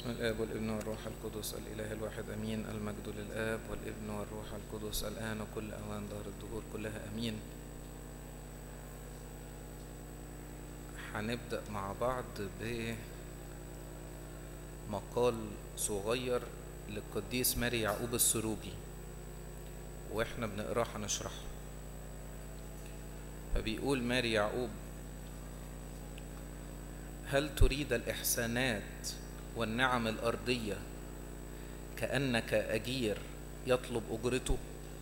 بسم الآب والابن والروح القدس الإله الواحد أمين المجد للآب والابن والروح القدس الآن وكل أوان دهر الدهور كلها أمين هنبدأ مع بعض بمقال صغير للقديس ماري يعقوب السروجي واحنا بنقراه هنشرحه فبيقول ماري يعقوب هل تريد الإحسانات والنعم الأرضية كأنك أجير يطلب أجرته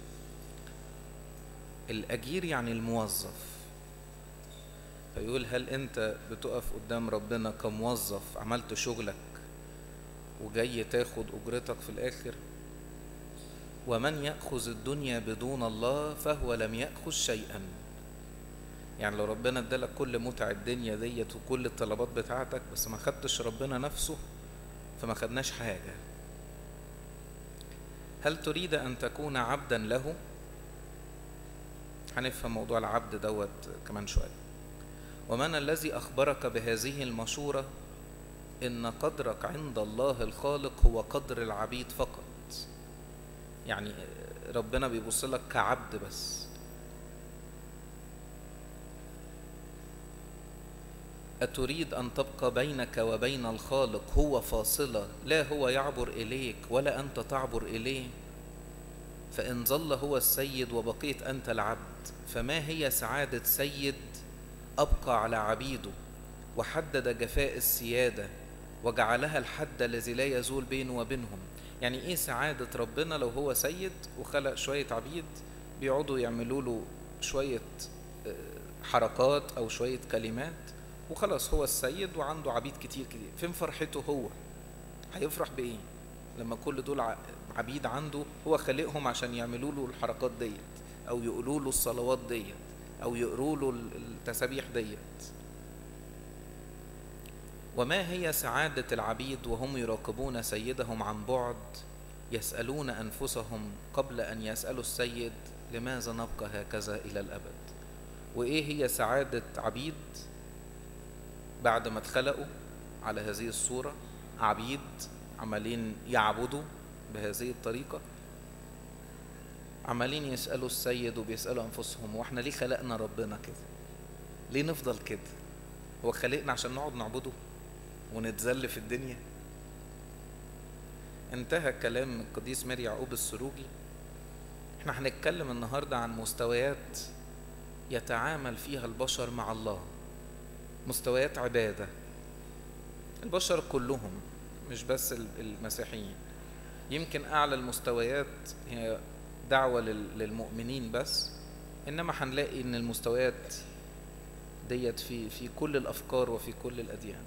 الأجير يعني الموظف فيقول هل أنت بتقف قدام ربنا كموظف عملت شغلك وجاي تاخد أجرتك في الآخر ومن يأخذ الدنيا بدون الله فهو لم يأخذ شيئا يعني لو ربنا ادالك كل متع الدنيا ديت وكل الطلبات بتاعتك بس ما خدتش ربنا نفسه فما خدناش حاجة هل تريد أن تكون عبدا له هنفهم موضوع العبد دوت كمان شوية ومن الذي أخبرك بهذه المشورة إن قدرك عند الله الخالق هو قدر العبيد فقط يعني ربنا بيبص لك كعبد بس أتريد أن تبقى بينك وبين الخالق هو فاصلة لا هو يعبر إليك ولا أنت تعبر إليه فإن ظل هو السيد وبقيت أنت العبد فما هي سعادة سيد أبقى على عبيده وحدد جفاء السيادة وجعلها الحد الذي لا يزول بينه وبينهم يعني إيه سعادة ربنا لو هو سيد وخلق شوية عبيد بيقعدوا يعملوا له شوية حركات أو شوية كلمات وخلاص هو السيد وعنده عبيد كتير كتير فين فرحته هو هيفرح بايه لما كل دول عبيد عنده هو خالقهم عشان يعملوا له الحركات ديت او يقولوا له الصلوات ديت او يقروا له التسابيح ديت وما هي سعادة العبيد وهم يراقبون سيدهم عن بعد يسألون أنفسهم قبل أن يسألوا السيد لماذا نبقى هكذا إلى الأبد وإيه هي سعادة عبيد بعد ما اتخلقوا على هذه الصورة عبيد عمالين يعبدوا بهذه الطريقة عمالين يسألوا السيد وبيسألوا أنفسهم واحنا ليه خلقنا ربنا كده ليه نفضل كده هو خلقنا عشان نقعد نعبده ونتذل في الدنيا انتهى كلام القديس ماري يعقوب السروجي احنا هنتكلم النهاردة عن مستويات يتعامل فيها البشر مع الله مستويات عبادة البشر كلهم مش بس المسيحيين يمكن أعلى المستويات هي دعوة للمؤمنين بس إنما هنلاقي إن المستويات ديت في في كل الأفكار وفي كل الأديان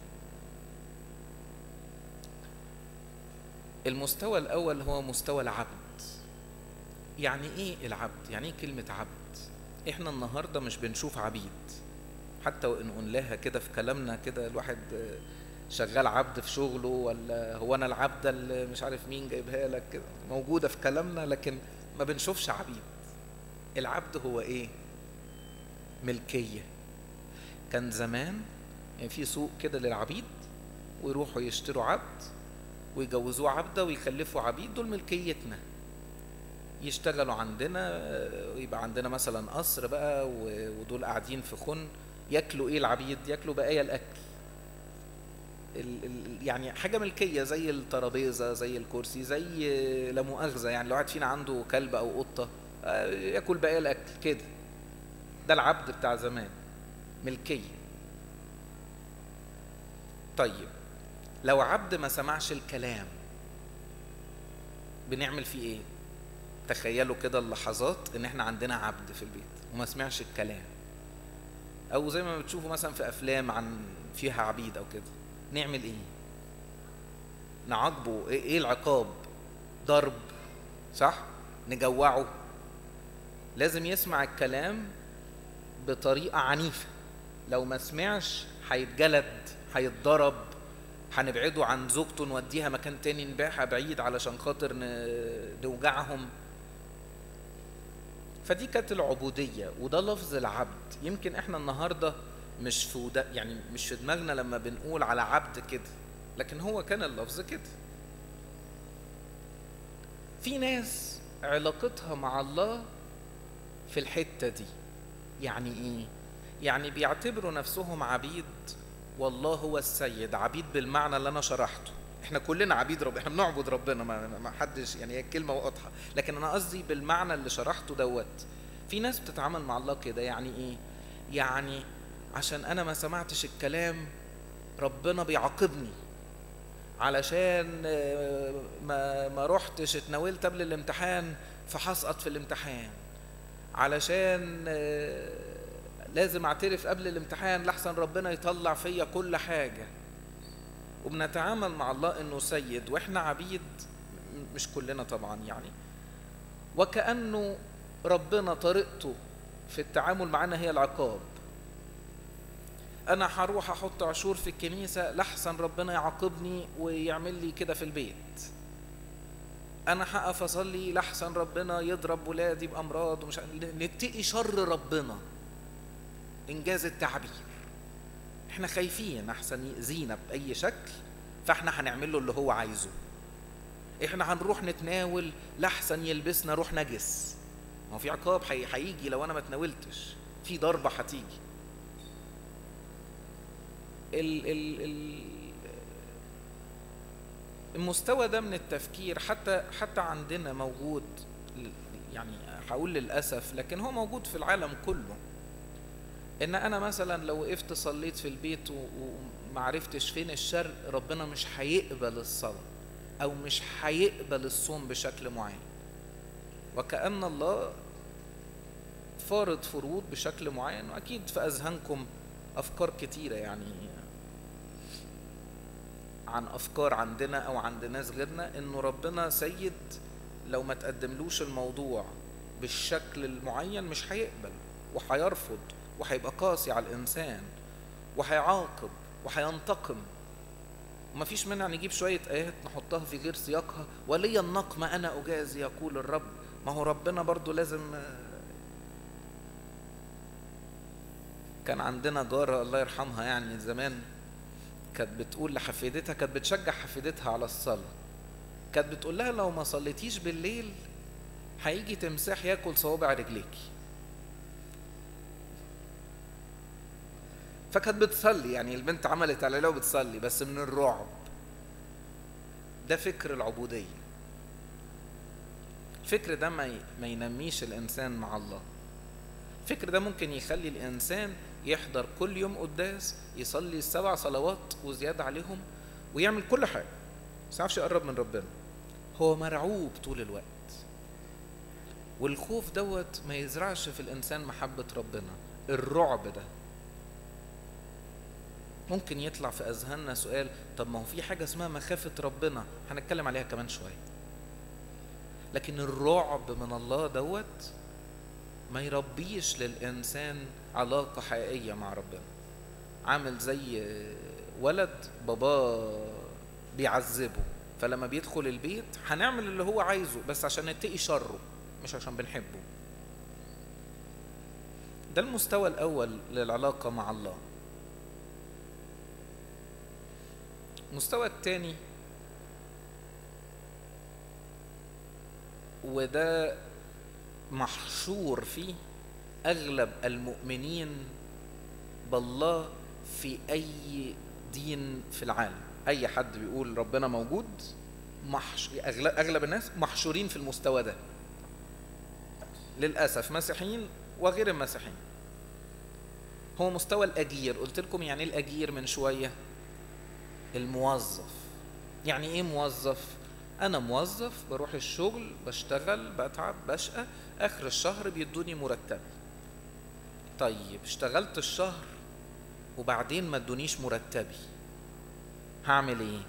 المستوى الأول هو مستوى العبد يعني إيه العبد؟ يعني إيه كلمة عبد؟ إحنا النهاردة مش بنشوف عبيد حتى وان قلناها كده في كلامنا كده الواحد شغال عبد في شغله ولا هو انا العبده اللي مش عارف مين جايبها لك كده موجوده في كلامنا لكن ما بنشوفش عبيد العبد هو ايه ملكيه كان زمان يعني في سوق كده للعبيد ويروحوا يشتروا عبد ويجوزوه عبده ويخلفوا عبيد دول ملكيتنا يشتغلوا عندنا ويبقى عندنا مثلا قصر بقى ودول قاعدين في خن ياكلوا ايه العبيد ياكلوا بقايا الاكل ال ال يعني حاجه ملكيه زي الترابيزه زي الكرسي زي لا مؤاخذه يعني لو واحد فينا عنده كلب او قطه ياكل بقايا الاكل كده ده العبد بتاع زمان ملكيه طيب لو عبد ما سمعش الكلام بنعمل فيه ايه تخيلوا كده اللحظات ان احنا عندنا عبد في البيت وما سمعش الكلام او زي ما بتشوفوا مثلا في افلام عن فيها عبيد او كده نعمل ايه نعاقبه ايه العقاب ضرب صح نجوعه لازم يسمع الكلام بطريقة عنيفة لو ما سمعش هيتجلد هيتضرب هنبعده عن زوجته نوديها مكان تاني نبيعها بعيد علشان خاطر نوجعهم فدي كانت العبودية وده لفظ العبد يمكن احنا النهاردة مش في ودا يعني مش في دماغنا لما بنقول على عبد كده لكن هو كان اللفظ كده في ناس علاقتها مع الله في الحتة دي يعني ايه يعني بيعتبروا نفسهم عبيد والله هو السيد عبيد بالمعنى اللي انا شرحته احنا كلنا عبيد رب احنا بنعبد ربنا ما, ما حدش يعني هي الكلمه واضحه لكن انا قصدي بالمعنى اللي شرحته دوت في ناس بتتعامل مع الله كده يعني ايه يعني عشان انا ما سمعتش الكلام ربنا بيعاقبني علشان ما ما رحتش اتناولت قبل الامتحان فهسقط في الامتحان علشان لازم اعترف قبل الامتحان لحسن ربنا يطلع فيا كل حاجه وبنتعامل مع الله انه سيد واحنا عبيد مش كلنا طبعا يعني وكانه ربنا طريقته في التعامل معنا هي العقاب انا هروح احط عشور في الكنيسه لحسن ربنا يعاقبني ويعمل لي كده في البيت انا هقف اصلي لحسن ربنا يضرب ولادي بامراض ومش نتقي شر ربنا انجاز التعبير احنا خايفين احسن يأذينا باي شكل فاحنا هنعمل له اللي هو عايزه احنا هنروح نتناول لحسن يلبسنا روح نجس ما هو في عقاب هيجي لو انا ما تناولتش في ضربه هتيجي ال ال ال المستوى ده من التفكير حتى حتى عندنا موجود يعني هقول للاسف لكن هو موجود في العالم كله ان انا مثلا لو وقفت صليت في البيت ومعرفتش فين الشر ربنا مش هيقبل الصلاه او مش هيقبل الصوم بشكل معين وكأن الله فارض فروض بشكل معين واكيد في اذهانكم افكار كتيره يعني عن افكار عندنا او عند ناس غيرنا انه ربنا سيد لو ما تقدملوش الموضوع بالشكل المعين مش هيقبل وهيرفض وهيبقى قاسي على الانسان وهيعاقب وهينتقم ومفيش مانع نجيب شويه ايات نحطها في غير سياقها ولي النقم انا اجازي يقول الرب ما هو ربنا برضو لازم كان عندنا جارة الله يرحمها يعني زمان كانت بتقول لحفيدتها كانت بتشجع حفيدتها على الصلاة كانت بتقول لها لو ما صليتيش بالليل هيجي تمساح ياكل صوابع رجليكي فكانت بتصلي يعني البنت عملت على لو بتصلي بس من الرعب ده فكر العبودية الفكر ده ما ما ينميش الإنسان مع الله الفكر ده ممكن يخلي الإنسان يحضر كل يوم قداس يصلي السبع صلوات وزيادة عليهم ويعمل كل حاجة بس يعرفش يقرب من ربنا هو مرعوب طول الوقت والخوف دوت ما يزرعش في الإنسان محبة ربنا الرعب ده ممكن يطلع في أذهاننا سؤال طب ما هو في حاجة اسمها مخافة ربنا هنتكلم عليها كمان شوية لكن الرعب من الله دوت ما يربيش للإنسان علاقة حقيقية مع ربنا عامل زي ولد باباه بيعذبه فلما بيدخل البيت هنعمل اللي هو عايزه بس عشان نتقي شره مش عشان بنحبه ده المستوى الأول للعلاقة مع الله المستوى الثاني وده محشور فيه اغلب المؤمنين بالله في اي دين في العالم اي حد بيقول ربنا موجود محش... اغلب الناس محشورين في المستوى ده للاسف مسيحيين وغير المسيحيين هو مستوى الاجير قلت لكم يعني ايه الاجير من شويه الموظف يعني ايه موظف انا موظف بروح الشغل بشتغل بتعب بشقى اخر الشهر بيدوني مرتبي طيب اشتغلت الشهر وبعدين ما ادونيش مرتبي هعمل ايه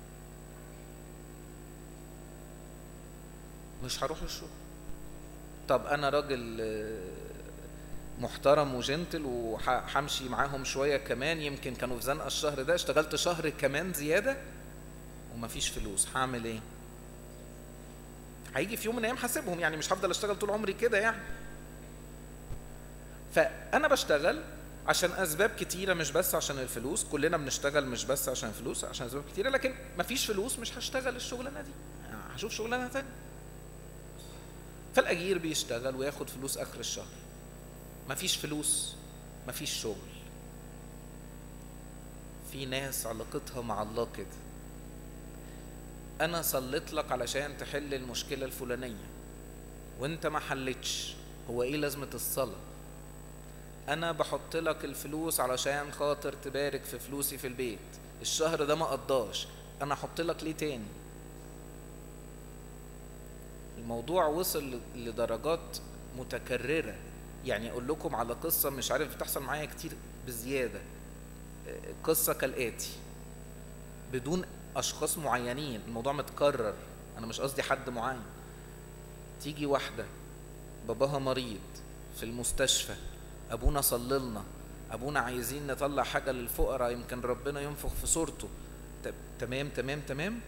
مش هروح الشغل طب انا راجل محترم وجنتل وهمشي معاهم شويه كمان يمكن كانوا في زنقه الشهر ده اشتغلت شهر كمان زياده ومفيش فلوس هعمل ايه هيجي في يوم من الايام حاسبهم يعني مش هفضل اشتغل طول عمري كده يعني فانا بشتغل عشان اسباب كتيره مش بس عشان الفلوس كلنا بنشتغل مش بس عشان الفلوس عشان اسباب كتيره لكن مفيش فلوس مش هشتغل الشغلانه دي هشوف شغلانه تانية فالاجير بيشتغل وياخد فلوس اخر الشهر مفيش فلوس مفيش شغل في ناس علاقتها مع الله كده انا صليت لك علشان تحل المشكله الفلانيه وانت ما حلتش هو ايه لازمه الصلاه انا بحط لك الفلوس علشان خاطر تبارك في فلوسي في البيت الشهر ده ما قضاش انا احط لك ليه تاني الموضوع وصل لدرجات متكررة يعني اقول لكم على قصة مش عارف بتحصل معايا كتير بزيادة قصة كالآتي بدون اشخاص معينين الموضوع متكرر انا مش قصدي حد معين تيجي واحدة باباها مريض في المستشفى ابونا صللنا ابونا عايزين نطلع حاجة للفقراء يمكن ربنا ينفخ في صورته تمام تمام تمام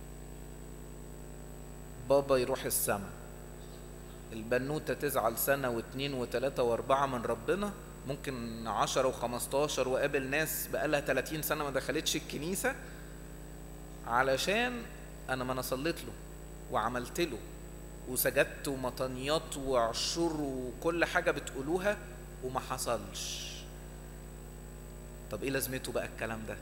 بابا يروح السما البنوتة تزعل سنة واتنين وتلاتة واربعة من ربنا ممكن عشرة وخمستاشر وقابل ناس بقالها تلاتين سنة ما دخلتش الكنيسة علشان انا ما انا صليت له وعملت له وسجدت ومطنيات وعشور وكل حاجة بتقولوها وما حصلش طب ايه لازمته بقى الكلام ده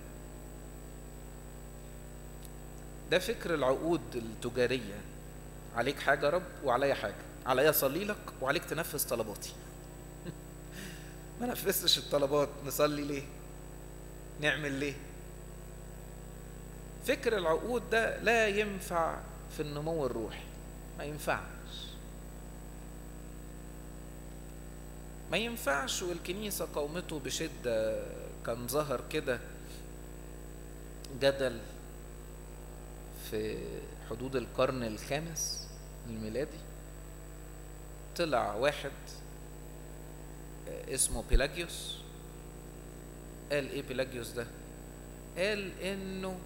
ده فكر العقود التجارية عليك حاجة يا رب وعليا حاجة عليا اصلي لك وعليك تنفذ طلباتي ما نفذتش الطلبات نصلي ليه نعمل ليه فكر العقود ده لا ينفع في النمو الروحي ما ينفعش ما ينفعش والكنيسة قومته بشدة كان ظهر كده جدل في حدود القرن الخامس الميلادي طلع واحد اسمه بيلاجيوس قال ايه بيلاجيوس ده قال انه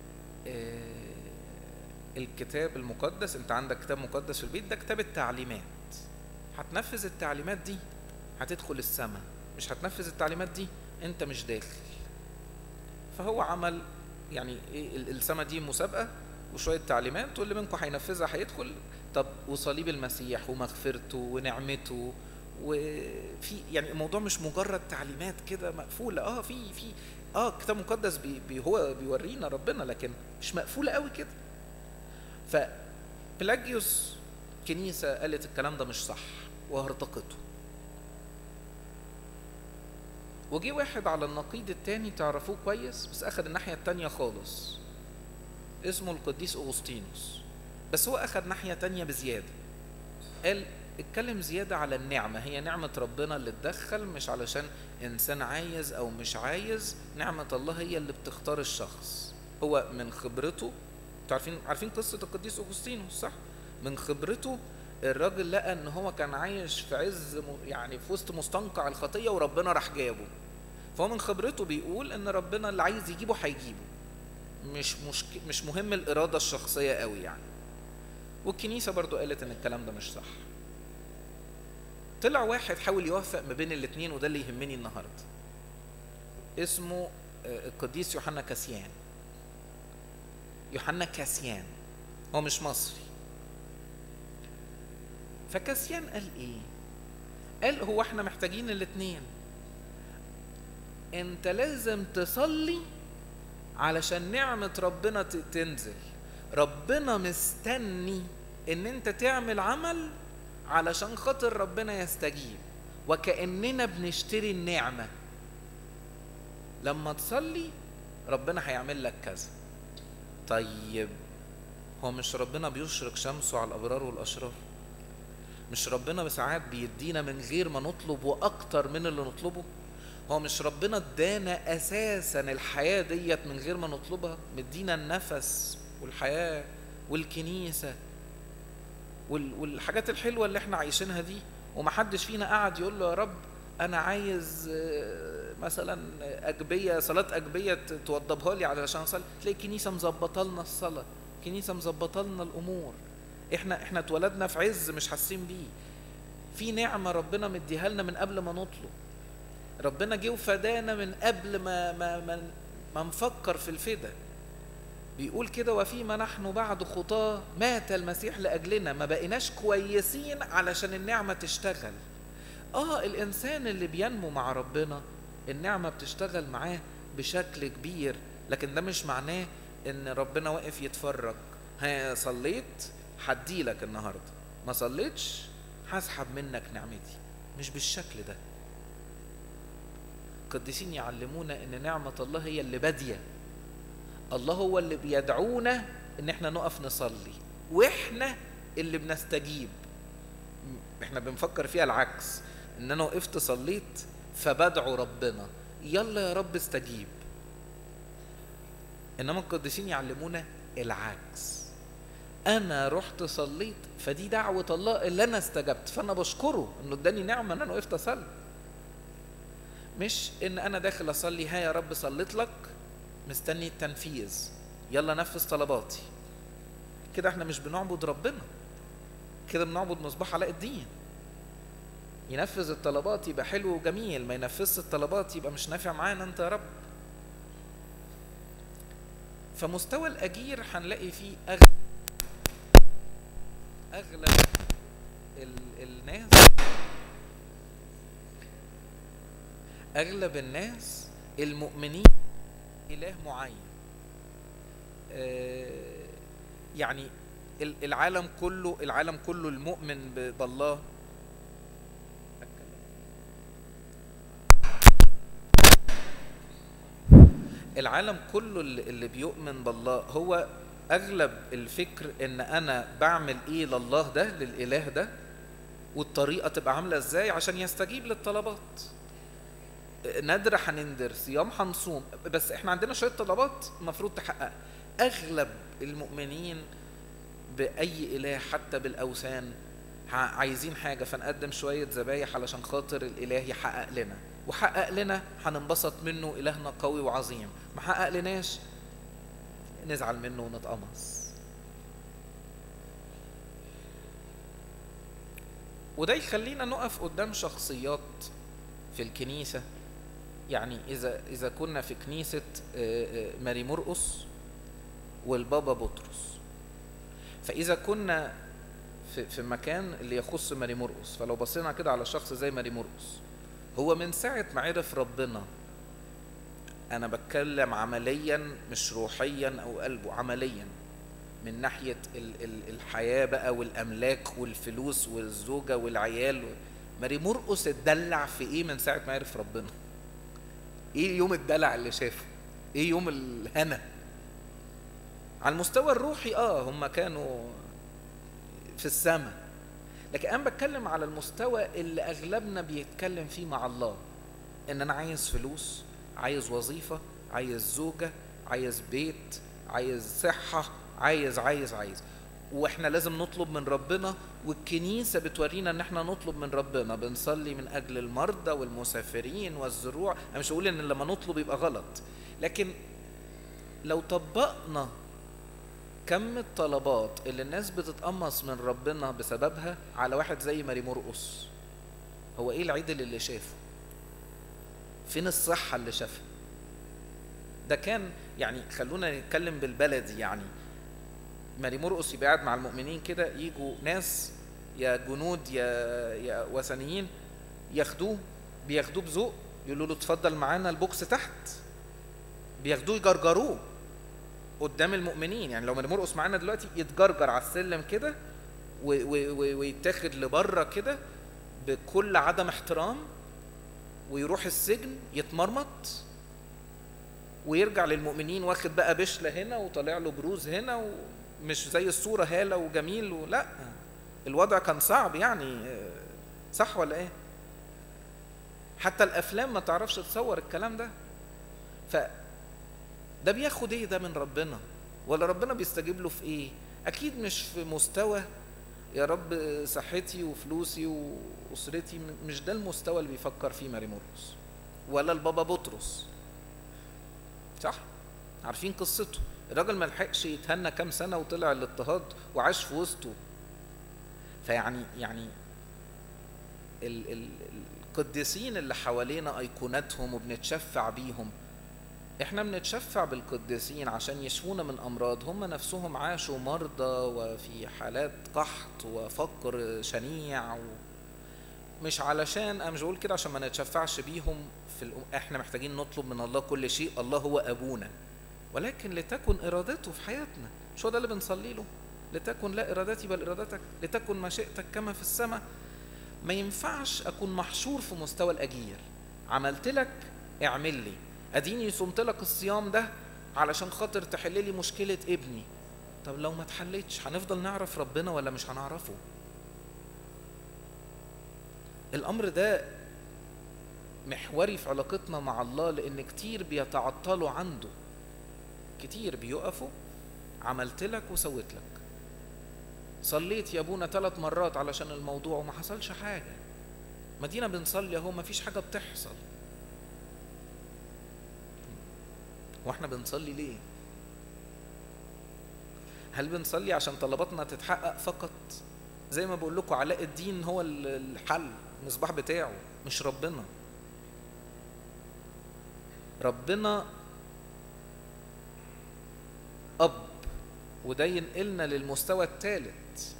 الكتاب المقدس انت عندك كتاب مقدس في البيت ده كتاب التعليمات هتنفذ التعليمات دي هتدخل السماء مش هتنفذ التعليمات دي انت مش داخل فهو عمل يعني ايه السماء دي مسابقه وشويه تعليمات واللي منكم هينفذها هيدخل طب وصليب المسيح ومغفرته ونعمته وفي يعني الموضوع مش مجرد تعليمات كده مقفوله اه في في اه كتاب مقدس بي بي هو بيورينا ربنا لكن مش مقفوله قوي كده فبلاجيوس كنيسه قالت الكلام ده مش صح وهرطقته وجي واحد على النقيض التاني تعرفوه كويس بس اخد الناحيه التانيه خالص اسمه القديس اغسطينوس بس هو اخد ناحيه تانيه بزياده قال اتكلم زيادة على النعمة هي نعمة ربنا اللي تدخل مش علشان إنسان عايز أو مش عايز نعمة الله هي اللي بتختار الشخص هو من خبرته عارفين عارفين قصة القديس أغسطينوس صح؟ من خبرته الراجل لقى ان هو كان عايش في عز يعني في وسط مستنقع الخطيه وربنا راح جابه فهو من خبرته بيقول ان ربنا اللي عايز يجيبه هيجيبه مش مش مش مهم الاراده الشخصيه قوي يعني والكنيسه برضو قالت ان الكلام ده مش صح طلع واحد حاول يوفق ما بين الاثنين وده اللي يهمني النهارده اسمه القديس يوحنا كاسيان يوحنا كاسيان هو مش مصري فكاسيان قال ايه قال هو احنا محتاجين الاتنين انت لازم تصلي علشان نعمة ربنا تنزل ربنا مستني ان انت تعمل عمل علشان خاطر ربنا يستجيب وكأننا بنشتري النعمة لما تصلي ربنا هيعمل لك كذا طيب هو مش ربنا بيشرق شمسه على الأبرار والأشرار مش ربنا ساعات بيدينا من غير ما نطلب واكتر من اللي نطلبه هو مش ربنا ادانا اساسا الحياه ديت من غير ما نطلبها مدينا النفس والحياه والكنيسه والحاجات الحلوه اللي احنا عايشينها دي ومحدش فينا قعد يقول له يا رب انا عايز مثلا اجبيه صلاه اجبيه توضبها لي علشان اصلي تلاقي الكنيسه مظبطه لنا الصلاه الكنيسه مظبطه لنا الامور احنا احنا اتولدنا في عز مش حاسين بيه في نعمه ربنا مديها لنا من قبل ما نطلب ربنا جه وفدانا من قبل ما ما ما, ما نفكر في الفدا بيقول كده وفيما نحن بعد خطاه مات المسيح لاجلنا ما بقيناش كويسين علشان النعمه تشتغل اه الانسان اللي بينمو مع ربنا النعمه بتشتغل معاه بشكل كبير لكن ده مش معناه ان ربنا واقف يتفرج ها صليت هديلك النهارده ما صليتش هسحب منك نعمتي مش بالشكل ده القديسين يعلمونا ان نعمه الله هي اللي باديه الله هو اللي بيدعونا ان احنا نقف نصلي واحنا اللي بنستجيب احنا بنفكر فيها العكس ان انا وقفت صليت فبدعو ربنا يلا يا رب استجيب انما القديسين يعلمونا العكس انا رحت صليت فدي دعوه الله اللي انا استجبت فانا بشكره انه اداني نعمه ان انا وقفت اصلي مش ان انا داخل اصلي ها يا رب صليت لك مستني التنفيذ يلا نفذ طلباتي كده احنا مش بنعبد ربنا كده بنعبد مصباح علاء الدين ينفذ الطلبات يبقى حلو وجميل ما ينفذش الطلبات يبقى مش نافع معانا انت يا رب فمستوى الاجير هنلاقي فيه اغلب اغلب ال... الناس اغلب الناس المؤمنين اله معين آه يعني العالم كله العالم كله المؤمن بالله العالم كله اللي بيؤمن بالله هو اغلب الفكر ان انا بعمل ايه لله ده للاله ده والطريقه تبقى عامله ازاي عشان يستجيب للطلبات ندر هنندر صيام هنصوم بس احنا عندنا شويه طلبات المفروض تحقق اغلب المؤمنين باي اله حتى بالاوثان عايزين حاجه فنقدم شويه ذبايح علشان خاطر الاله يحقق لنا وحقق لنا هننبسط منه إلهنا قوي وعظيم ما حقق لناش نزعل منه ونتقمص وده يخلينا نقف قدام شخصيات في الكنيسة يعني إذا إذا كنا في كنيسة ماري مرقس والبابا بطرس فإذا كنا في في مكان اللي يخص ماري مرقس فلو بصينا كده على شخص زي ماري مرقس هو من ساعة ما عرف ربنا أنا بتكلم عمليا مش روحيا أو قلبه عمليا من ناحية ال ال الحياة بقى والأملاك والفلوس والزوجة والعيال ماري مرقس اتدلع في إيه من ساعة ما عرف ربنا إيه يوم الدلع اللي شافه إيه يوم الهنا على المستوى الروحي آه هم كانوا في السماء لكن انا بتكلم على المستوى اللي اغلبنا بيتكلم فيه مع الله ان انا عايز فلوس عايز وظيفه عايز زوجه عايز بيت عايز صحه عايز عايز عايز واحنا لازم نطلب من ربنا والكنيسه بتورينا ان احنا نطلب من ربنا بنصلي من اجل المرضى والمسافرين والزروع انا مش هقول ان لما نطلب يبقى غلط لكن لو طبقنا كم الطلبات اللي الناس بتتقمص من ربنا بسببها على واحد زي ماري مرقس هو ايه العدل اللي شافه فين الصحة اللي شافها ده كان يعني خلونا نتكلم بالبلدي يعني ماري مرقس يبقى قاعد مع المؤمنين كده يجوا ناس يا جنود يا يا وثنيين ياخدوه بياخدوه بذوق يقولوا له اتفضل معانا البوكس تحت بياخدوه يجرجروه قدام المؤمنين يعني لو مرقص معانا دلوقتي يتجرجر على السلم كده ويتاخد لبره كده بكل عدم احترام ويروح السجن يتمرمط ويرجع للمؤمنين واخد بقى بشله هنا وطالع له بروز هنا ومش زي الصوره هاله وجميل ولا الوضع كان صعب يعني صح ولا ايه حتى الافلام ما تعرفش تصور الكلام ده ف ده بياخد ايه ده من ربنا ولا ربنا بيستجيب له في ايه اكيد مش في مستوى يا رب صحتي وفلوسي واسرتي مش ده المستوى اللي بيفكر فيه ماري مرقس ولا البابا بطرس صح عارفين قصته الراجل ما لحقش يتهنى كام سنه وطلع الاضطهاد وعاش في وسطه فيعني يعني ال ال القديسين اللي حوالينا ايقوناتهم وبنتشفع بيهم احنا بنتشفع بالقديسين عشان يشفونا من امراض هم نفسهم عاشوا مرضى وفي حالات قحط وفقر شنيع و... مش علشان انا مش بقول كده عشان ما نتشفعش بيهم في الأم... احنا محتاجين نطلب من الله كل شيء الله هو ابونا ولكن لتكن ارادته في حياتنا مش هو ده اللي بنصلي له لتكن لا ارادتي بل ارادتك لتكن مشيئتك كما في السماء ما ينفعش اكون محشور في مستوى الاجير عملت لك اعمل لي اديني صمت لك الصيام ده علشان خاطر تحل لي مشكله ابني طب لو ما اتحلتش هنفضل نعرف ربنا ولا مش هنعرفه الامر ده محوري في علاقتنا مع الله لان كتير بيتعطلوا عنده كتير بيقفوا عملت لك وسويت لك صليت يا ابونا ثلاث مرات علشان الموضوع وما حصلش حاجه مدينه بنصلي اهو ما فيش حاجه بتحصل واحنا بنصلي ليه هل بنصلي عشان طلباتنا تتحقق فقط زي ما بقول لكم علاء الدين هو الحل المصباح بتاعه مش ربنا ربنا اب وده ينقلنا للمستوى الثالث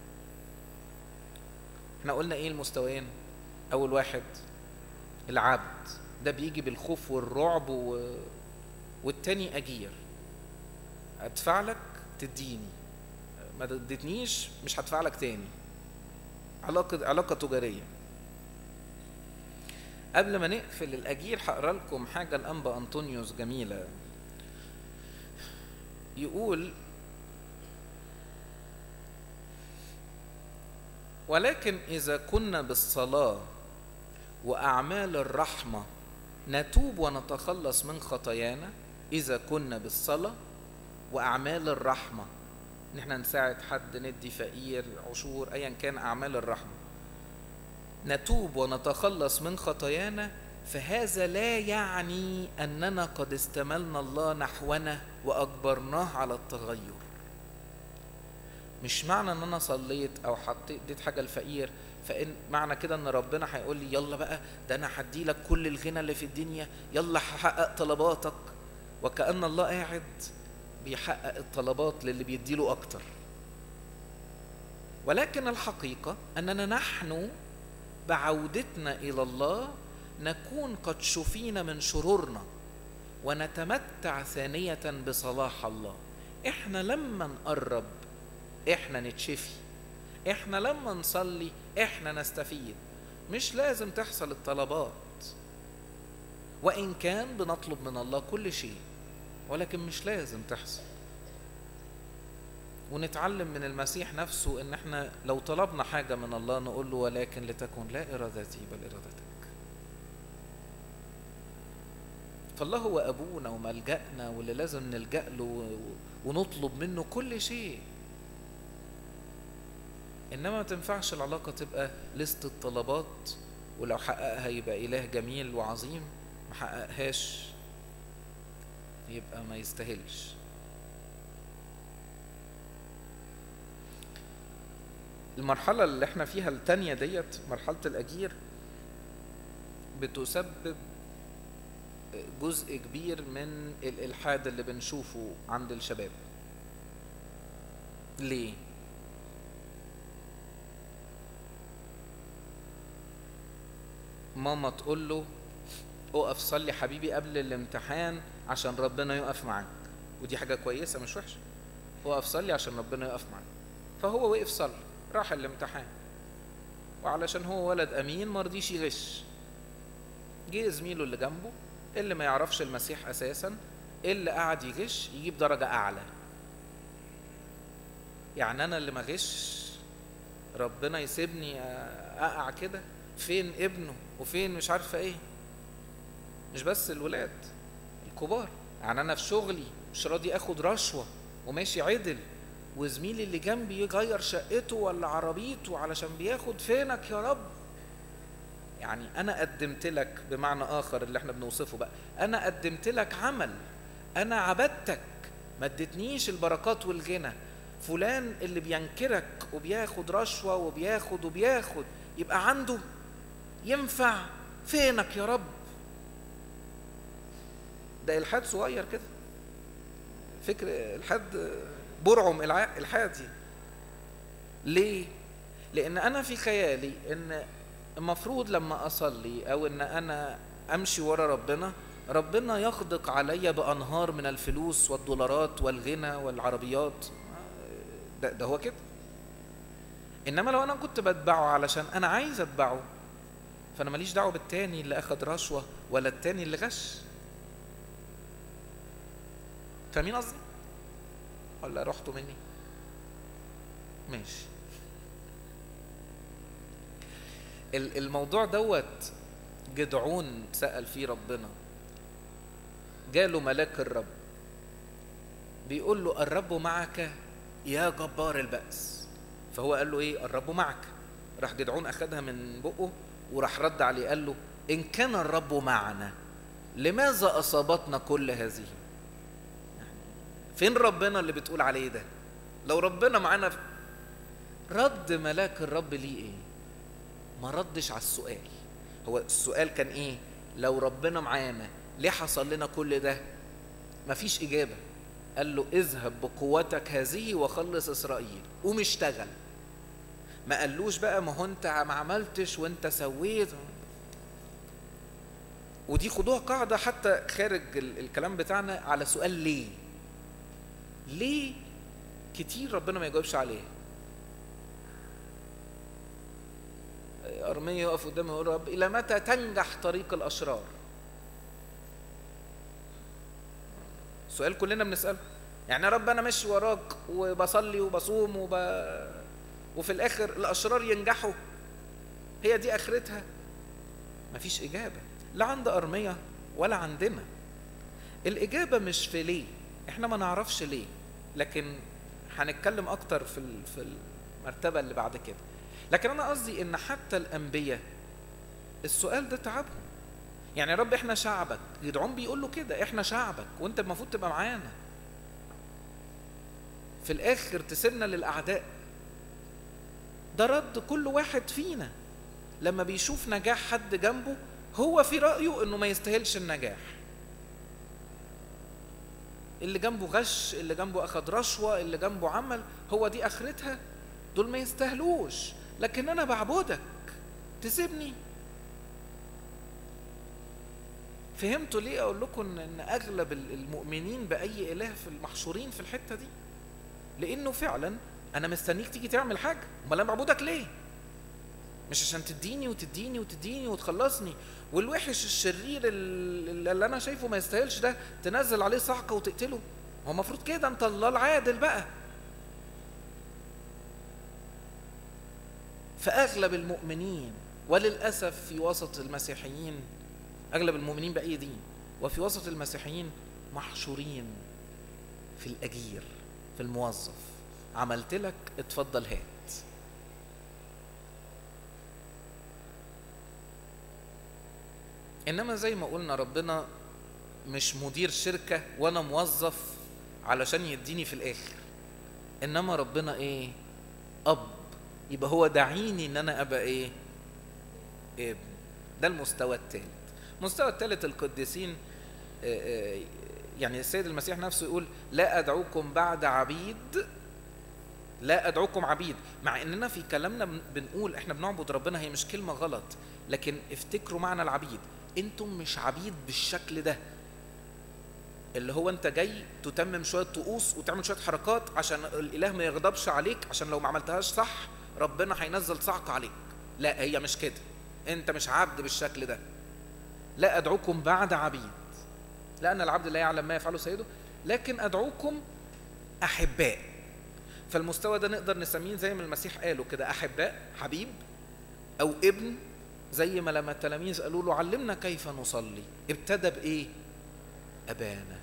احنا قلنا ايه المستويين اول واحد العبد ده بيجي بالخوف والرعب و... والتاني اجير ادفع لك تديني ما اديتنيش مش هدفع لك تاني علاقة علاقة تجارية قبل ما نقفل الأجير هقرا لكم حاجة الأنبا أنطونيوس جميلة يقول ولكن إذا كنا بالصلاة وأعمال الرحمة نتوب ونتخلص من خطايانا إذا كنا بالصلاة وأعمال الرحمة إن إحنا نساعد حد ندي فقير عشور أيا كان أعمال الرحمة نتوب ونتخلص من خطايانا فهذا لا يعني أننا قد استملنا الله نحونا وأجبرناه على التغير مش معنى ان انا صليت او حطيت اديت حاجه لفقير فان معنى كده ان ربنا هيقول لي يلا بقى ده انا هدي لك كل الغنى اللي في الدنيا يلا هحقق طلباتك وكأن الله قاعد بيحقق الطلبات للي بيديله اكتر ولكن الحقيقه اننا نحن بعودتنا الى الله نكون قد شفينا من شرورنا ونتمتع ثانيه بصلاح الله احنا لما نقرب احنا نتشفي احنا لما نصلي احنا نستفيد مش لازم تحصل الطلبات وان كان بنطلب من الله كل شيء ولكن مش لازم تحصل ونتعلم من المسيح نفسه ان احنا لو طلبنا حاجه من الله نقول له ولكن لتكن لا ارادتي بل ارادتك فالله هو ابونا وملجانا واللي لازم نلجا له ونطلب منه كل شيء انما ما تنفعش العلاقه تبقى لست الطلبات ولو حققها يبقى اله جميل وعظيم ما حققهاش يبقى ما يستاهلش المرحلة اللي احنا فيها التانية ديت مرحلة الأجير بتسبب جزء كبير من الإلحاد اللي بنشوفه عند الشباب ليه؟ ماما تقول له اقف صلي حبيبي قبل الامتحان عشان ربنا يقف معاك ودي حاجة كويسة مش وحشة اقف صلي عشان ربنا يقف معاك فهو وقف صلي راح الامتحان وعلشان هو ولد امين ما رضيش يغش جه زميله اللي جنبه اللي ما يعرفش المسيح اساسا اللي قعد يغش يجيب درجة اعلى يعني انا اللي ما غش ربنا يسيبني اقع كده فين ابنه وفين مش عارفه ايه مش بس الولاد الكبار يعني انا في شغلي مش راضي اخد رشوه وماشي عدل وزميلي اللي جنبي يغير شقته ولا عربيته علشان بياخد فينك يا رب يعني انا قدمت لك بمعنى اخر اللي احنا بنوصفه بقى انا قدمت لك عمل انا عبدتك ما ادتنيش البركات والغنى فلان اللي بينكرك وبياخد رشوه وبياخد وبياخد يبقى عنده ينفع فينك يا رب ده الحاد صغير كده فكر الحاد برعم الحادي ليه لان انا في خيالي ان المفروض لما اصلي او ان انا امشي ورا ربنا ربنا يخضق عليا بانهار من الفلوس والدولارات والغنى والعربيات ده, ده هو كده انما لو انا كنت بتبعه علشان انا عايز اتبعه فانا ماليش دعوه بالتاني اللي اخد رشوه ولا التاني اللي غش فاهمين قصدي ولا رحتوا مني ماشي الموضوع دوت جدعون سأل فيه ربنا جاله ملاك الرب بيقول له الرب معك يا جبار البأس فهو قال له ايه الرب معك راح جدعون اخدها من بقه وراح رد عليه قال له ان كان الرب معنا لماذا اصابتنا كل هذه فين ربنا اللي بتقول عليه ده لو ربنا معانا رد ملاك الرب ليه ايه ما ردش على السؤال هو السؤال كان ايه لو ربنا معانا ليه حصل لنا كل ده مفيش اجابه قال له اذهب بقوتك هذه وخلص اسرائيل قوم اشتغل ما قالوش بقى ما هو انت ما عملتش وانت سويت ودي خدوها قاعده حتى خارج الكلام بتاعنا على سؤال ليه ليه كتير ربنا ما يجاوبش عليه أرمية يقف قدامي يقول رب إلى متى تنجح طريق الأشرار سؤال كلنا بنسأله يعني يا رب أنا ماشي وراك وبصلي وبصوم وب... وفي الآخر الأشرار ينجحوا هي دي آخرتها مفيش إجابة لا عند أرمية ولا عندنا الإجابة مش في ليه إحنا ما نعرفش ليه لكن هنتكلم أكتر في في المرتبة اللي بعد كده لكن انا قصدي ان حتى الانبياء السؤال ده تعبهم يعني يا رب احنا شعبك جدعون بيقول له كده احنا شعبك وانت المفروض تبقى معانا في الاخر تسيبنا للاعداء ده رد كل واحد فينا لما بيشوف نجاح حد جنبه هو في رايه انه ما يستاهلش النجاح اللي جنبه غش اللي جنبه اخد رشوه اللي جنبه عمل هو دي اخرتها دول ما يستاهلوش لكن انا بعبدك تسيبني فهمتوا ليه اقول لكم ان اغلب المؤمنين باي اله في المحشورين في الحته دي لانه فعلا انا مستنيك تيجي تعمل حاجه امال انا بعبدك ليه مش عشان تديني وتديني وتديني وتخلصني والوحش الشرير اللي انا شايفه ما يستاهلش ده تنزل عليه صعقه وتقتله هو المفروض كده انت الله العادل بقى فأغلب المؤمنين وللأسف في وسط المسيحيين أغلب المؤمنين بأي دين وفي وسط المسيحيين محشورين في الأجير في الموظف عملت لك اتفضل هات إنما زي ما قلنا ربنا مش مدير شركة وأنا موظف علشان يديني في الآخر إنما ربنا إيه أب يبقى هو دعيني ان انا ابقى ايه ابن ده المستوى الثالث المستوى الثالث القديسين يعني السيد المسيح نفسه يقول لا ادعوكم بعد عبيد لا ادعوكم عبيد مع اننا في كلامنا بنقول احنا بنعبد ربنا هي مش كلمه غلط لكن افتكروا معنى العبيد انتم مش عبيد بالشكل ده اللي هو انت جاي تتمم شويه طقوس وتعمل شويه حركات عشان الاله ما يغضبش عليك عشان لو ما عملتهاش صح ربنا هينزل صعق عليك لا هي مش كده انت مش عبد بالشكل ده لا ادعوكم بعد عبيد لان العبد لا يعلم ما يفعله سيده لكن ادعوكم احباء فالمستوى ده نقدر نسميه زي ما المسيح قالوا كده احباء حبيب او ابن زي ما لما التلاميذ قالوا له علمنا كيف نصلي ابتدى بايه ابانا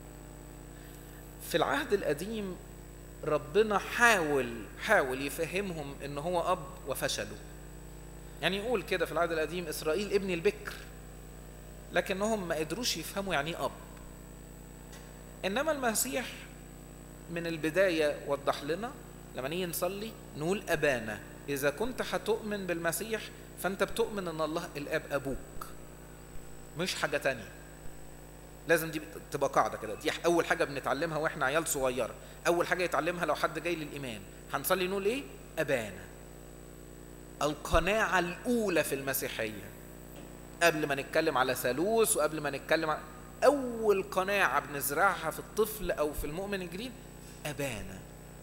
في العهد القديم ربنا حاول حاول يفهمهم ان هو اب وفشلوا يعني يقول كده في العهد القديم اسرائيل ابن البكر لكنهم ما قدروش يفهموا يعني ايه اب انما المسيح من البدايه وضح لنا لما نيجي نصلي نقول ابانا اذا كنت هتؤمن بالمسيح فانت بتؤمن ان الله الاب ابوك مش حاجه تانية لازم دي تبقى قاعده كده دي اول حاجه بنتعلمها واحنا عيال صغيره اول حاجه يتعلمها لو حد جاي للايمان هنصلي نقول ايه ابانا القناعه الاولى في المسيحيه قبل ما نتكلم على ثالوث وقبل ما نتكلم على اول قناعه بنزرعها في الطفل او في المؤمن الجديد ابانا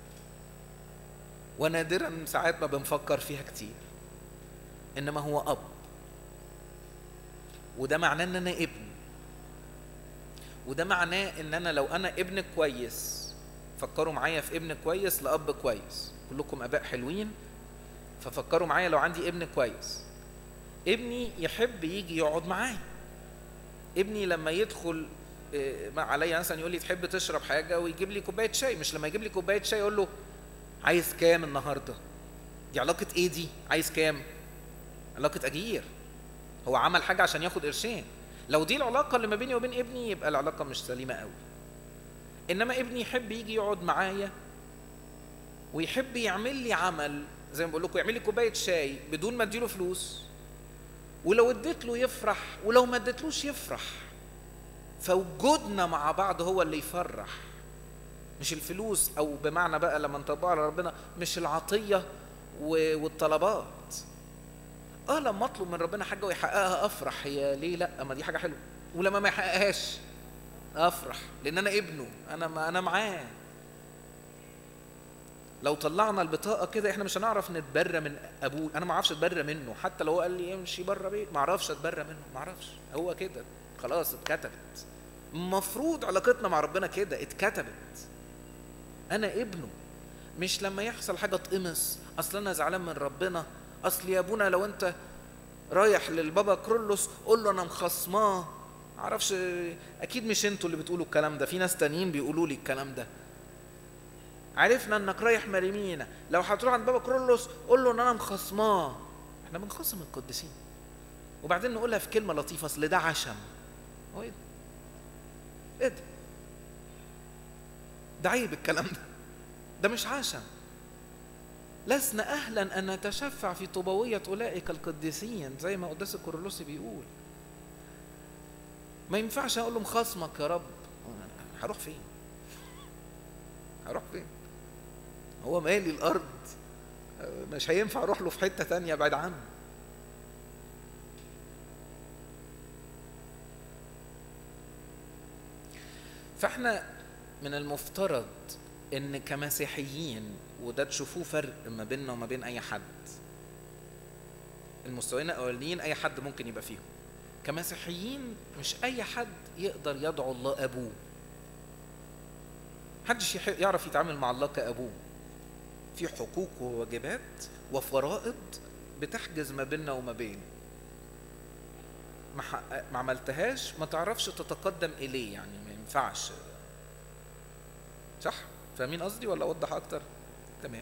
ونادرا ساعات ما بنفكر فيها كتير انما هو اب وده معناه ان انا ابن وده معناه ان انا لو انا ابن كويس فكروا معايا في ابن كويس لاب كويس كلكم اباء حلوين ففكروا معايا لو عندي ابن كويس ابني يحب يجي يقعد معايا ابني لما يدخل عليا مثلا يقول لي تحب تشرب حاجه ويجيب لي كوبايه شاي مش لما يجيب لي كوبايه شاي يقول له عايز كام النهارده دي علاقه ايه دي عايز كام علاقه اجير هو عمل حاجه عشان ياخد قرشين لو دي العلاقه اللي ما بيني وبين ابني يبقى العلاقه مش سليمه قوي انما ابني يحب يجي يقعد معايا ويحب يعمل لي عمل زي ما بقول لكم يعمل لي كوبايه شاي بدون ما اديله فلوس ولو اديت له يفرح ولو ما اديتلوش يفرح فوجودنا مع بعض هو اللي يفرح مش الفلوس او بمعنى بقى لما نطبقها على ربنا مش العطيه والطلبات اه لما اطلب من ربنا حاجه ويحققها افرح هي ليه لا ما دي حاجه حلوه ولما ما يحققهاش افرح لان انا ابنه انا ما انا معاه لو طلعنا البطاقه كده احنا مش هنعرف نتبرى من ابوه انا ما اعرفش اتبرى منه حتى لو هو قال لي امشي بره بيت ما اعرفش اتبرى منه ما اعرفش هو كده خلاص اتكتبت المفروض علاقتنا مع ربنا كده اتكتبت انا ابنه مش لما يحصل حاجه اتقمص اصل انا زعلان من ربنا اصل يا ابونا لو انت رايح للبابا كرولوس قول له انا مخصماه معرفش اكيد مش انتوا اللي بتقولوا الكلام ده في ناس تانيين بيقولوا لي الكلام ده عرفنا انك رايح مريمينا لو هتروح عند بابا كرولوس قول له ان انا مخصماه احنا بنخصم القديسين وبعدين نقولها في كلمه لطيفه اصل ده عشم هو ايه ده؟ ايه ده؟ ده عيب الكلام ده ده مش عشم لسنا اهلا ان نتشفع في طوبويه اولئك القديسين زي ما قداس الكورولوسي بيقول ما ينفعش اقول له مخاصمك يا رب هروح فين هروح فين هو مالي الارض مش هينفع اروح له في حته تانية بعد عنه فاحنا من المفترض ان كمسيحيين وده تشوفوه فرق ما بيننا وما بين اي حد المستويين الاولانيين اي حد ممكن يبقى فيهم كمسيحيين مش اي حد يقدر يدعو الله ابوه محدش يعرف يتعامل مع الله كابوه في حقوق وواجبات وفرائض بتحجز ما بيننا وما بينه ما, ما عملتهاش ما تعرفش تتقدم اليه يعني ما ينفعش صح فاهمين قصدي ولا اوضح اكتر تمام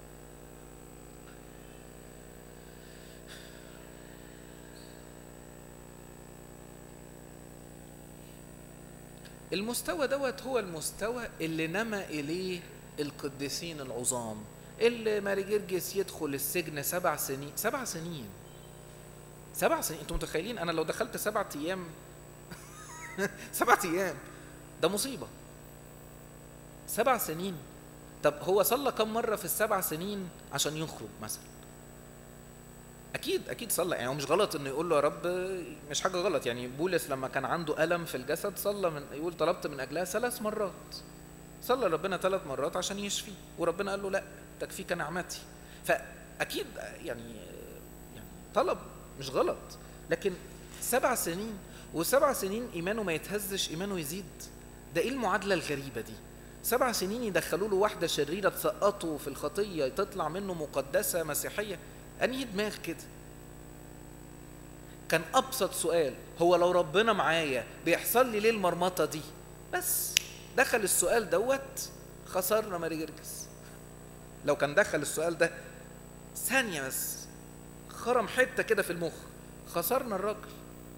المستوى دوت هو المستوى اللي نما اليه القديسين العظام اللي ماري جرجس يدخل السجن سبع سنين سبع سنين سبع سنين انتوا متخيلين انا لو دخلت سبع ايام سبع ايام ده مصيبه سبع سنين طب هو صلى كم مرة في السبع سنين عشان يخرج مثلا أكيد أكيد صلى يعني هو مش غلط إنه يقول له يا رب مش حاجة غلط يعني بولس لما كان عنده ألم في الجسد صلى من يقول طلبت من أجلها ثلاث مرات صلى ربنا ثلاث مرات عشان يشفي وربنا قال له لا تكفيك نعمتي فأكيد يعني يعني طلب مش غلط لكن سبع سنين وسبع سنين إيمانه ما يتهزش إيمانه يزيد ده إيه المعادلة الغريبة دي سبع سنين يدخلوا له واحدة شريرة تسقطه في الخطية تطلع منه مقدسة مسيحية أنهي دماغ كده كان أبسط سؤال هو لو ربنا معايا بيحصل لي ليه المرمطة دي بس دخل السؤال دوت خسرنا ماري جرجس لو كان دخل السؤال ده ثانية بس خرم حتة كده في المخ خسرنا الراجل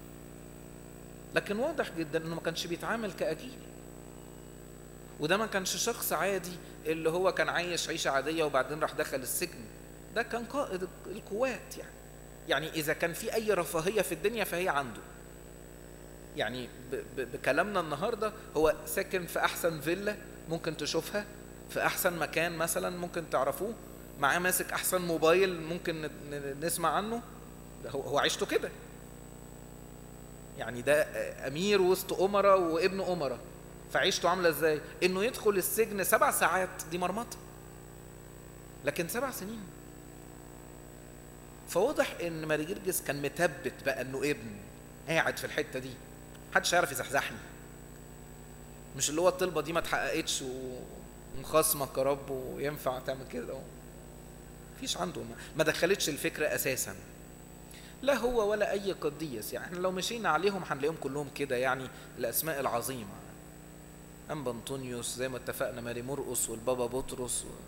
لكن واضح جدا انه ما كانش بيتعامل كأجيل وده ما كانش شخص عادي اللي هو كان عايش عيشة عادية وبعدين راح دخل السجن ده كان قائد القوات يعني يعني اذا كان في اي رفاهيه في الدنيا فهي عنده يعني ب ب بكلامنا النهارده هو ساكن في احسن فيلا ممكن تشوفها في احسن مكان مثلا ممكن تعرفوه معاه ماسك احسن موبايل ممكن نسمع عنه هو هو عيشته كده يعني ده امير وسط امراء وابن امراء فعيشته عامله ازاي انه يدخل السجن سبع ساعات دي مرمطه لكن سبع سنين فواضح ان ماري جرجس كان متبت بقى انه ابن قاعد في الحته دي محدش هيعرف يزحزحني مش اللي هو الطلبه دي ما اتحققتش ومخاصمك يا رب وينفع تعمل كده مفيش عنده ما دخلتش الفكره اساسا لا هو ولا اي قديس يعني احنا لو مشينا عليهم هنلاقيهم كلهم كده يعني الاسماء العظيمه انبا انطونيوس زي ما اتفقنا ماري مرقس والبابا بطرس و...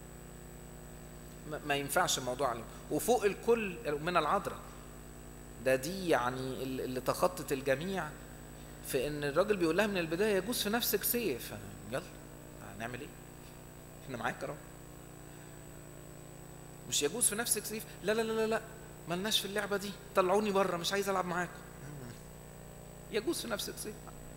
ما ينفعش الموضوع عليهم وفوق الكل من العذراء ده دي يعني اللي تخطت الجميع في ان الراجل بيقول لها من البدايه يجوز في نفسك سيف يلا هنعمل ايه؟ احنا معاك يا رب مش يجوز في نفسك سيف لا لا لا لا لا ملناش في اللعبه دي طلعوني بره مش عايز العب معاكم يجوز في نفسك سيف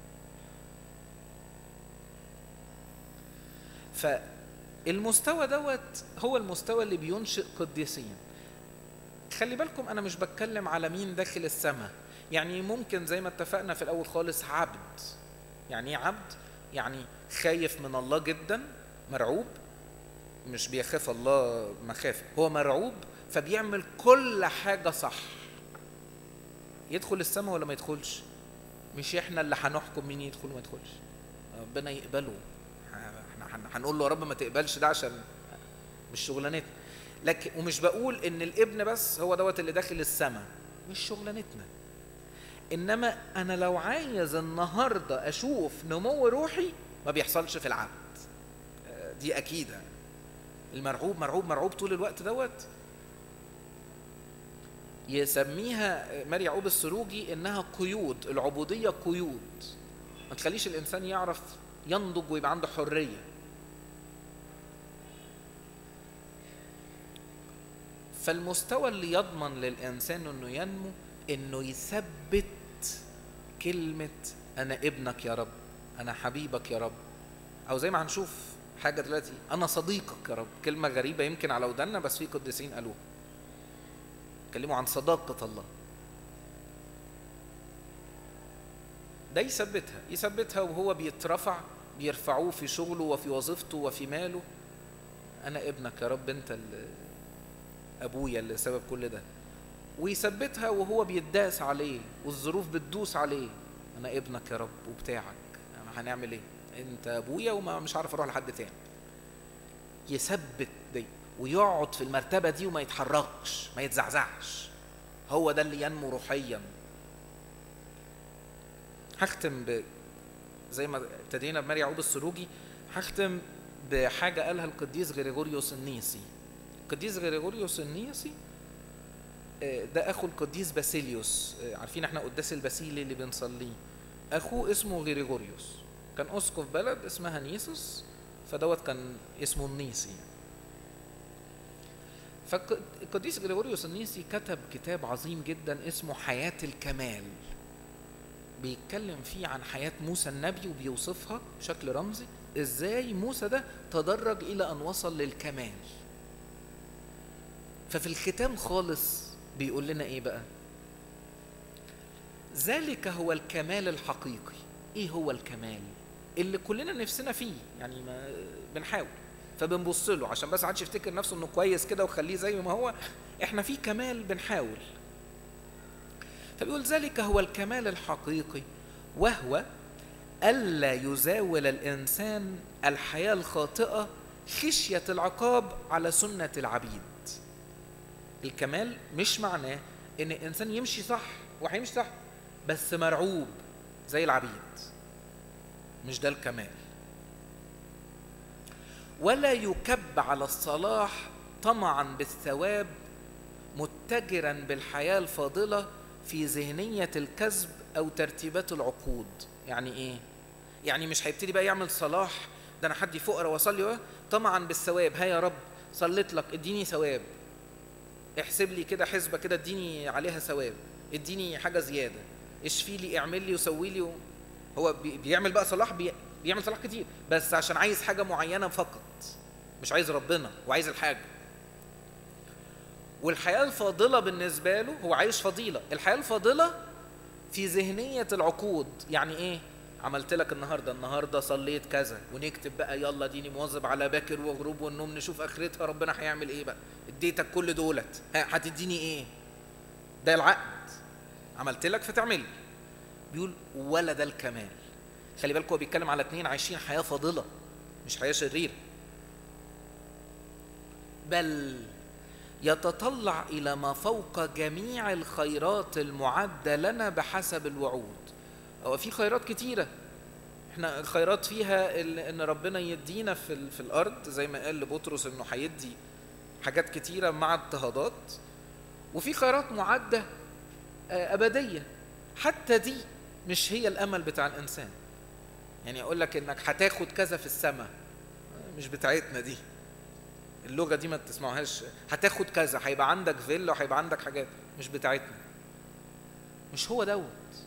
فالمستوى دوت هو المستوى اللي بينشئ قديسين خلي بالكم انا مش بتكلم على مين داخل السماء يعني ممكن زي ما اتفقنا في الاول خالص عبد يعني ايه عبد يعني خايف من الله جدا مرعوب مش بيخاف الله مخافه هو مرعوب فبيعمل كل حاجه صح يدخل السماء ولا ما يدخلش مش احنا اللي هنحكم مين يدخل وما يدخلش ربنا يقبله احنا هنقول له يا رب ما تقبلش ده عشان مش شغلانتنا لكن ومش بقول ان الابن بس هو دوت اللي داخل السماء مش شغلانتنا انما انا لو عايز النهارده اشوف نمو روحي ما بيحصلش في العبد دي اكيده المرعوب مرعوب مرعوب طول الوقت دوت يسميها ماري يعقوب السروجي انها قيود العبوديه قيود ما تخليش الانسان يعرف ينضج ويبقى عنده حريه فالمستوى اللي يضمن للانسان انه ينمو انه يثبت كلمه انا ابنك يا رب انا حبيبك يا رب او زي ما هنشوف حاجه دلوقتي انا صديقك يا رب كلمه غريبه يمكن على ودنا بس في قديسين قالوها اتكلموا عن صداقه الله ده يثبتها يثبتها وهو بيترفع بيرفعوه في شغله وفي وظيفته وفي ماله انا ابنك يا رب انت اللي ابويا اللي سبب كل ده ويثبتها وهو بيداس عليه والظروف بتدوس عليه انا ابنك يا رب وبتاعك أنا هنعمل ايه انت ابويا وما مش عارف اروح لحد تاني يثبت دي ويقعد في المرتبه دي وما يتحركش ما يتزعزعش هو ده اللي ينمو روحيا هختم ب زي ما ابتدينا بماري يعقوب السروجي هختم بحاجه قالها القديس غريغوريوس النيسي القديس غريغوريوس النيسي ده اخو القديس باسيليوس عارفين احنا قداس الباسيلي اللي بنصليه اخوه اسمه غريغوريوس كان اسقف بلد اسمها نيسوس فدوت كان اسمه النيسي فالقديس غريغوريوس النيسي كتب كتاب عظيم جدا اسمه حياة الكمال بيتكلم فيه عن حياة موسى النبي وبيوصفها بشكل رمزي ازاي موسى ده تدرج الى ان وصل للكمال ففي الختام خالص بيقول لنا ايه بقى ذلك هو الكمال الحقيقي ايه هو الكمال اللي كلنا نفسنا فيه يعني ما بنحاول فبنبص له عشان بس عادش يفتكر نفسه انه كويس كده وخليه زي ما هو احنا في كمال بنحاول فبيقول ذلك هو الكمال الحقيقي وهو ألا يزاول الإنسان الحياة الخاطئة خشية العقاب على سنة العبيد الكمال مش معناه ان الانسان يمشي صح وهيمشي صح بس مرعوب زي العبيد مش ده الكمال ولا يكب على الصلاح طمعا بالثواب متجرا بالحياه الفاضله في ذهنيه الكذب او ترتيبات العقود يعني ايه يعني مش هيبتدي بقى يعمل صلاح ده انا حد فقراء واصلي طمعا بالثواب ها يا رب صليت لك اديني ثواب احسب لي كده حسبه كده اديني عليها ثواب اديني حاجه زياده اشفي لي اعمل لي وسوي لي و... هو بي- بيعمل بقى صلاح بي... بيعمل صلاح كتير بس عشان عايز حاجه معينه فقط مش عايز ربنا وعايز الحاجه والحياه الفاضله بالنسبه له هو عايش فضيله الحياه الفاضله في ذهنيه العقود يعني ايه عملت لك النهارده النهارده صليت كذا ونكتب بقى يلا ديني مواظب على باكر وغروب والنوم نشوف اخرتها ربنا هيعمل ايه بقى اديتك كل دولت ها، هتديني ايه ده العقد عملت لك فتعمل لي. بيقول ولا ده الكمال خلي بالك هو بيتكلم على اتنين عايشين حياه فاضله مش حياه شريره بل يتطلع الى ما فوق جميع الخيرات المعده لنا بحسب الوعود هو في خيرات كتيره احنا الخيرات فيها ال- ان ربنا يدينا في ال- في الارض زي ما قال لبطرس انه هيدي حاجات كتيره مع اضطهادات وفي خيرات معده آه، ابديه حتى دي مش هي الامل بتاع الانسان يعني اقول لك انك هتاخد كذا في السماء مش بتاعتنا دي اللغه دي ما تسمعوهاش هتاخد كذا هيبقى عندك فيلا وهيبقى عندك حاجات مش بتاعتنا مش هو دوت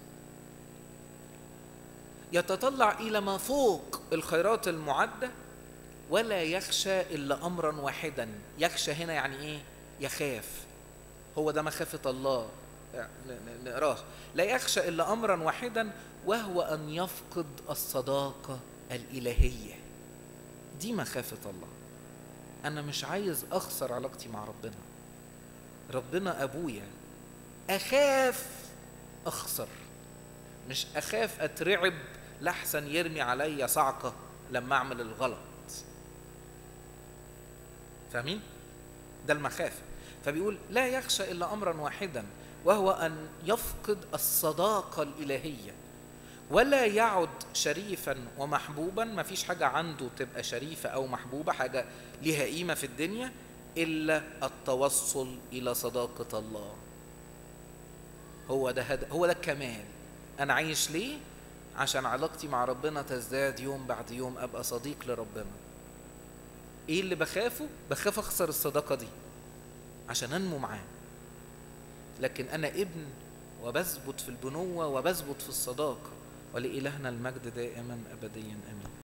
يتطلع الى ما فوق الخيرات المعده ولا يخشى الا امرا واحدا يخشى هنا يعني ايه يخاف هو ده مخافه الله ن- ن- نقراه لا يخشى الا امرا واحدا وهو ان يفقد الصداقه الالهيه دي مخافه الله انا مش عايز اخسر علاقتي مع ربنا ربنا ابويا اخاف اخسر مش اخاف اترعب لحسن يرمي عليا صعقه لما اعمل الغلط فاهمين ده المخافه فبيقول لا يخشى الا امرا واحدا وهو ان يفقد الصداقه الالهيه ولا يعد شريفا ومحبوبا ما فيش حاجه عنده تبقى شريفه او محبوبه حاجه ليها قيمه في الدنيا الا التوصل الى صداقه الله هو ده هد... هو ده الكمال انا عايش ليه عشان علاقتي مع ربنا تزداد يوم بعد يوم ابقى صديق لربنا ايه اللي بخافه بخاف اخسر الصداقه دي عشان انمو معاه لكن انا ابن وبثبت في البنوه وبثبت في الصداقه ولالهنا المجد دائما ابديا امين